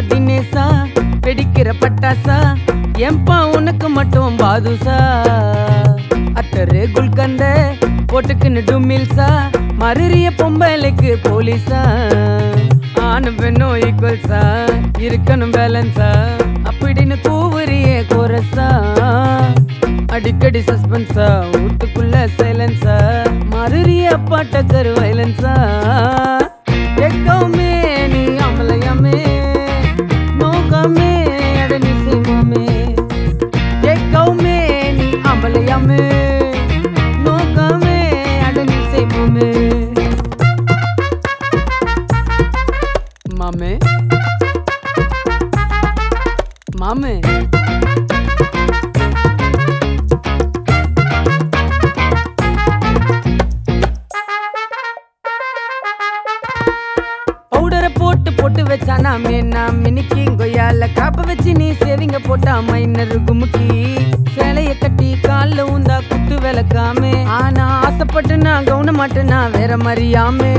தினேசா வெடிக்கிற பட்டாசா எம்பா உனக்கு மட்டும் பாதுசா அத்தரு குல்கந்த போட்டுக்குன்னு டுமில்சா மறுறிய பொம்பளைக்கு போலீஸா ஆணு பெண்ணும் ஈக்குவல்ஸா இருக்கணும் பேலன்ஸா அப்படின்னு கூவுறிய கோரஸா அடிக்கடி சஸ்பென்ஸா வீட்டுக்குள்ள சைலன்ஸா மறுறிய பாட்டக்கரு வைலன்ஸா எக்கவுமே நீ அமலையாமே நோக்கமே அடனி செய்வோமே எக்கவுமே நீ அமலையாமே நோக்கமே அடனி செய்வோமே மாமே மாமே பவுடரை போட்டு போட்டு வச்சானா மேனா மினிக்கி கொய்யால காப்ப வச்சு நீ சேவிங்க போட்டா மைனர் குமுக்கி சேலைய கட்டி கால்ல உந்தா குத்து விளக்காமே ஆனா ஆசைப்பட்டு நான் கவுன மாட்டேனா வேற மாதிரியாமே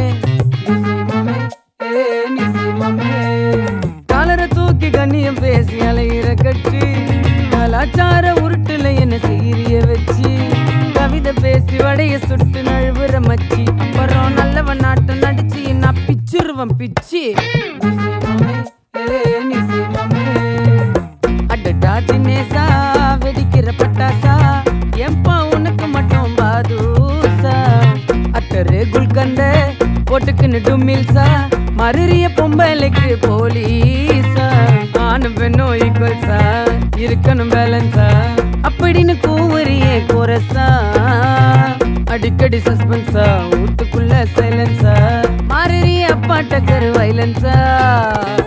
காலரை தூக்கி கண்ணியம் பேசி அலையிற கட்டி கலாச்சார உருட்டுல என்ன சீரிய வச்சு கவிதை பேசி வடைய சுட்டு நழுவுற மச்சி அப்புறம் நல்லவன் நாட்டம் நடிச்சு நான் பிச்சிருவன் பிச்சி அடடா தினேசா வெடிக்கிற பட்டாசா எம்பா உனக்கு மட்டும் பாதூசா அத்தரு குல்கந்த போட்டுக்குன்னு டுமில்சா மறுறிய பொம்பளைக்கு போலீஸா ஆணு பெண்ணும் ஈக்குவல்ஸா இருக்கணும் பேலன்ஸா அப்படின்னு கூவுறிய கோரஸா அடிக்கடி சஸ்பென்ஸா வீட்டுக்குள்ள சைலன்ஸா மாறிய அப்பாட்டக்கரு வைலன்ஸா